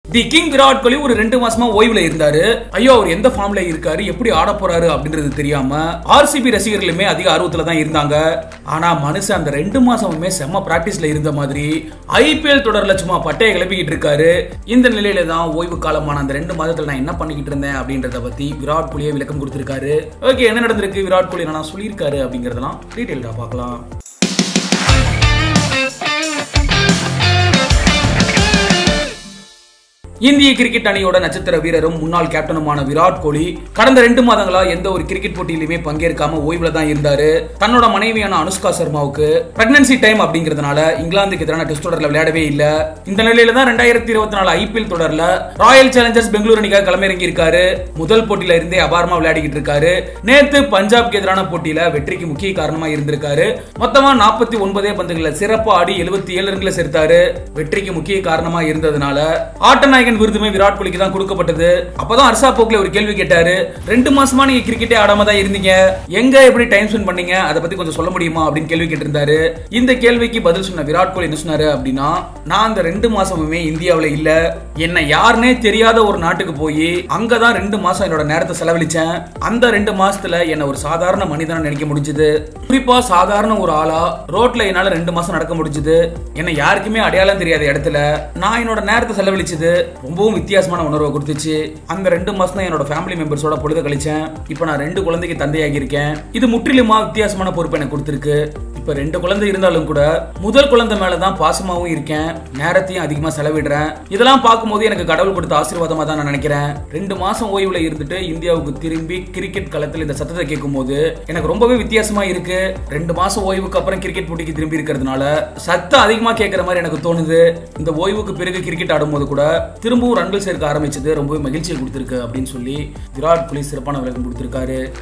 the king Virat கோலி ஒரு ரெண்டு மாசமா ஓய்வுல இருந்தாரு ஐயோ அவர் எந்த ஃபார்ம்ல இருக்காரு எப்படி ஆட போறாரு அப்படின்றது தெரியாம ஆர்சிபி ரசிகர்களுமே அதிக ஆர்வத்துல தான் இருந்தாங்க ஆனா மனுஷன் அந்த ரெண்டு மாசமுமே செம்ம பிராக்டிஸ்ல இருந்த மாதிரி ஐபிஎல் தொடர்ல சும்மா பட்டையை கிளப்பிக்கிட்டு இருக்காரு இந்த நிலையில தான் ஓய்வு காலமான அந்த ரெண்டு மாதத்துல நான் என்ன பண்ணிக்கிட்டு இருந்தேன் அப்படின்றத பத்தி விராட் கோலியே விளக்கம் கொடுத்திருக்காரு ஓகே என்ன நடந்திருக்கு விராட் கோலி என்ன சொல்லியிருக்காரு அப்படிங்கறதெல்லாம் டீடைல்டா பார்க்கலாம் இந்திய கிரிக்கெட் அணியோட நட்சத்திர வீரரும் முன்னாள் கேப்டனுமான விராட் கோலி கடந்த ரெண்டு மாதங்களா எந்த ஒரு கிரிக்கெட் போட்டியிலுமே பங்கேற்காம ஓய்வுல தான் இருந்தாரு தன்னோட மனைவியான அனுஷ்கா சர்மாவுக்கு பிரெக்னன்சி டைம் அப்படிங்கிறதுனால இங்கிலாந்துக்கு எதிரான டெஸ்ட் தொடர்ல விளையாடவே இல்ல இந்த நிலையில தான் ரெண்டாயிரத்தி இருபத்தி நாலு ஐபிஎல் தொடர்ல ராயல் சேலஞ்சர்ஸ் பெங்களூரு அணிக்காக களமிறங்கி இருக்காரு முதல் போட்டியில இருந்தே அபாரமா விளையாடிக்கிட்டு இருக்காரு நேத்து பஞ்சாப்க்கு எதிரான போட்டியில வெற்றிக்கு முக்கிய காரணமா இருந்திருக்காரு மொத்தமா நாற்பத்தி ஒன்பதே பந்துகளை சிறப்பா ஆடி எழுபத்தி ஏழு ரன்களை சேர்த்தாரு வெற்றிக்கு முக்கிய காரணமா இருந்ததுனால ஆட்ட நாயகன் விருதுமே விராட் கோலிக்கு தான் கொடுக்கப்பட்டது அப்பதான் ஹர்ஷா போக்லே ஒரு கேள்வி கேட்டாரு ரெண்டு மாசமா நீங்க கிரிக்கெட்டே ஆடாம தான் இருந்தீங்க எங்க எப்படி டைம் ஸ்பெண்ட் பண்ணீங்க அதை பத்தி கொஞ்சம் சொல்ல முடியுமா அப்படின்னு கேள்வி கேட்டிருந்தாரு இந்த கேள்விக்கு பதில் சொன்ன விராட் கோலி என்ன சொன்னாரு அப்படின்னா நான் அந்த ரெண்டு மாசமுமே இந்தியாவுல இல்ல என்ன யாருன்னே தெரியாத ஒரு நாட்டுக்கு போய் அங்கதான் ரெண்டு மாசம் என்னோட நேரத்தை செலவழிச்சேன் அந்த ரெண்டு மாசத்துல என்ன ஒரு சாதாரண மனிதனா நினைக்க முடிஞ்சது குறிப்பா சாதாரண ஒரு ஆளா ரோட்ல என்னால ரெண்டு மாசம் நடக்க முடிஞ்சது என்ன யாருக்குமே அடையாளம் தெரியாத இடத்துல நான் என்னோட நேரத்தை செலவழிச்சது ரொம்பவும் வித்தியாசமான உணர்வை கொடுத்துச்சு அந்த ரெண்டு மாசம் தான் என்னோட ஃபேமிலி மெம்பர்ஸோட பொழுது கழிச்சேன் இப்போ நான் ரெண்டு குழந்தைக்கு தந்தையாகி இருக்கேன் இது முற்றிலுமா வித்தியாசமான பொறுப்பு எனக்கு கொடுத்துருக்கு இப்ப ரெண்டு குழந்தை இருந்தாலும் கூட முதல் குழந்தை மேல தான் பாசமாவும் இருக்கேன் நேரத்தையும் அதிகமா செலவிடுறேன் இதெல்லாம் பார்க்கும்போது எனக்கு கடவுள் கொடுத்த ஆசீர்வாதமா தான் நான் நினைக்கிறேன் ரெண்டு மாசம் ஓய்வுல இருந்துட்டு இந்தியாவுக்கு திரும்பி கிரிக்கெட் களத்தில் இந்த சத்தத்தை கேட்கும் போது எனக்கு ரொம்பவே வித்தியாசமா இருக்கு ரெண்டு மாசம் ஓய்வுக்கு அப்புறம் கிரிக்கெட் போட்டிக்கு திரும்பி இருக்கிறதுனால சத்தம் அதிகமா கேட்கிற மாதிரி எனக்கு தோணுது இந்த ஓய்வுக்கு பிறகு கிரிக்கெட் ஆடும்போது கூட திரும்பவும் ரன்கள் சேர்க்க ஆரம்பிச்சது ரொம்பவே மகிழ்ச்சியை கொடுத்திருக்கு அப்படின்னு சொல்லி விராட் கோலி சிறப்பான விளக்கம் கொடுத்திருக்காரு